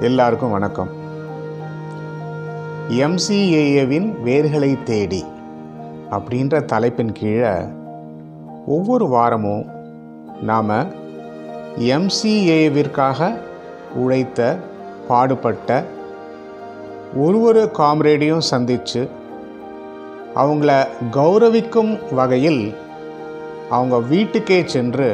எல்லாருக்கும் வணக்கம் எம்சிஏஏவின் வேர்களை தேடி அப்படின்ற தலைப்பின் கீழே ஒவ்வொரு வாரமும் நாம் எம்சிஏவிற்காக உழைத்த பாடுபட்ட ஒரு ஒரு காம்ரேடையும் சந்தித்து அவங்கள கௌரவிக்கும் வகையில் அவங்க வீட்டுக்கே சென்று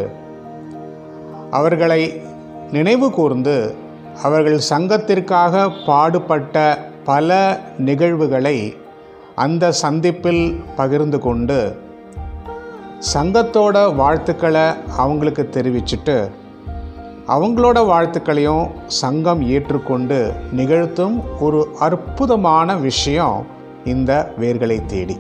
அவர்களை நினைவு கூர்ந்து அவர்கள் சங்கத்திற்காக பாடுபட்ட பல நிகழ்வுகளை அந்த சந்திப்பில் பகிர்ந்து கொண்டு சங்கத்தோட வாழ்த்துக்களை அவங்களுக்கு தெரிவிச்சுட்டு அவங்களோட வாழ்த்துக்களையும் சங்கம் ஏற்றுக்கொண்டு நிகழ்த்தும் ஒரு அற்புதமான விஷயம் இந்த வேர்களை தேடி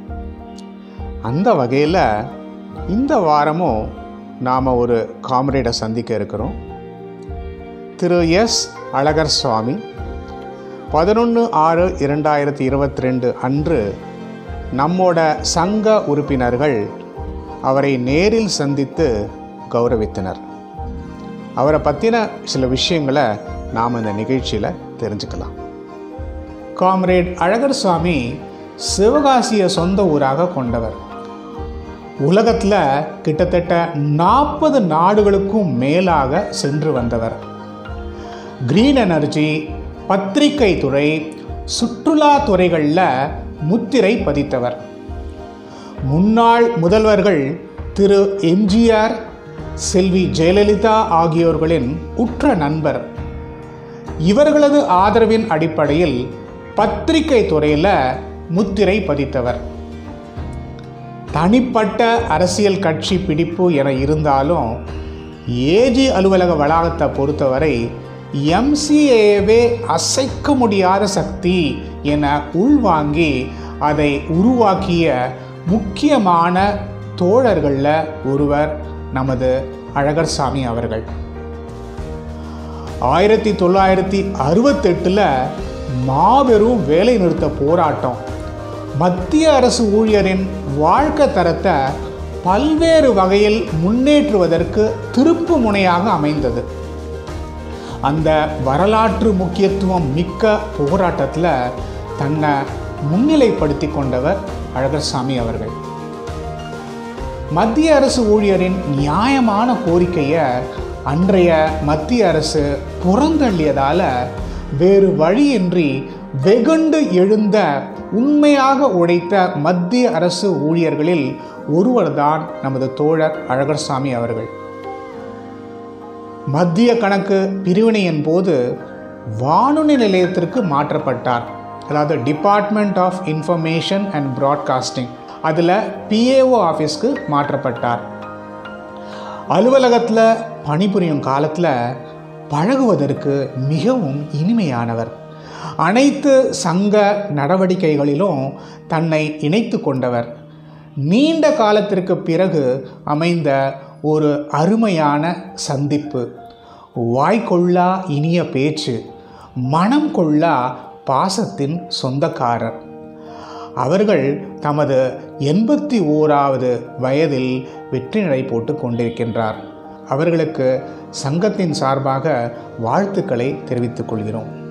அந்த வகையில் இந்த வாரமும் நாம் ஒரு காம்ரேடை சந்திக்க இருக்கிறோம் திரு எஸ் அழகர் சுவாமி பதினொன்று ஆறு இரண்டாயிரத்தி இருபத்தி ரெண்டு அன்று நம்மோட சங்க உறுப்பினர்கள் அவரை நேரில் சந்தித்து கௌரவித்தனர் அவரை பற்றின சில விஷயங்களை நாம் இந்த நிகழ்ச்சியில் தெரிஞ்சுக்கலாம் காம்ரேட் அழகர் சுவாமி சிவகாசியை சொந்த ஊராக கொண்டவர் உலகத்தில் கிட்டத்தட்ட நாற்பது நாடுகளுக்கும் மேலாக சென்று வந்தவர் கிரீன் எனர்ஜி பத்திரிகை துறை சுற்றுலா துறைகளில் முத்திரை பதித்தவர் முன்னாள் முதல்வர்கள் திரு எம்ஜிஆர் செல்வி ஜெயலலிதா ஆகியோர்களின் உற்ற நண்பர் இவர்களது ஆதரவின் அடிப்படையில் பத்திரிகை துறையில் முத்திரை பதித்தவர் தனிப்பட்ட அரசியல் கட்சி பிடிப்பு என இருந்தாலும் ஏஜி அலுவலக வளாகத்தை பொறுத்தவரை எம்சிஏவே அசைக்க முடியாத சக்தி என உள்வாங்கி அதை உருவாக்கிய முக்கியமான தோழர்களில் ஒருவர் நமது அழகர் சாமி அவர்கள் ஆயிரத்தி தொள்ளாயிரத்தி அறுபத்தெட்டில் மாபெரும் வேலைநிறுத்த போராட்டம் மத்திய அரசு ஊழியரின் வாழ்க்கை தரத்தை பல்வேறு வகையில் முன்னேற்றுவதற்கு திருப்பு முனையாக அமைந்தது அந்த வரலாற்று முக்கியத்துவம் மிக்க போராட்டத்தில் தன்னை முன்னிலைப்படுத்தி கொண்டவர் அழகர்சாமி அவர்கள் மத்திய அரசு ஊழியரின் நியாயமான கோரிக்கையை அன்றைய மத்திய அரசு புறந்தள்ளியதால் வேறு வழியின்றி வெகுண்டு எழுந்த உண்மையாக உழைத்த மத்திய அரசு ஊழியர்களில் ஒருவர்தான் நமது தோழர் அழகர்சாமி அவர்கள் மத்திய கணக்கு பிரிவினையின் போது வானொலி நிலையத்திற்கு மாற்றப்பட்டார் அதாவது department of information and broadcasting அதில் பிஏஓ ஆஃபீஸ்க்கு மாற்றப்பட்டார் அலுவலகத்தில் பணிபுரியும் காலத்தில் பழகுவதற்கு மிகவும் இனிமையானவர் அனைத்து சங்க நடவடிக்கைகளிலும் தன்னை இணைத்து கொண்டவர் நீண்ட காலத்திற்கு பிறகு அமைந்த ஒரு அருமையான சந்திப்பு வாய்க்கொள்ளா இனிய பேச்சு மனம் கொள்ளா பாசத்தின் சொந்தக்காரர் அவர்கள் தமது எண்பத்தி ஓராவது வயதில் வெற்றி நடை போட்டு கொண்டிருக்கின்றார் அவர்களுக்கு சங்கத்தின் சார்பாக வாழ்த்துக்களை தெரிவித்துக் கொள்கிறோம்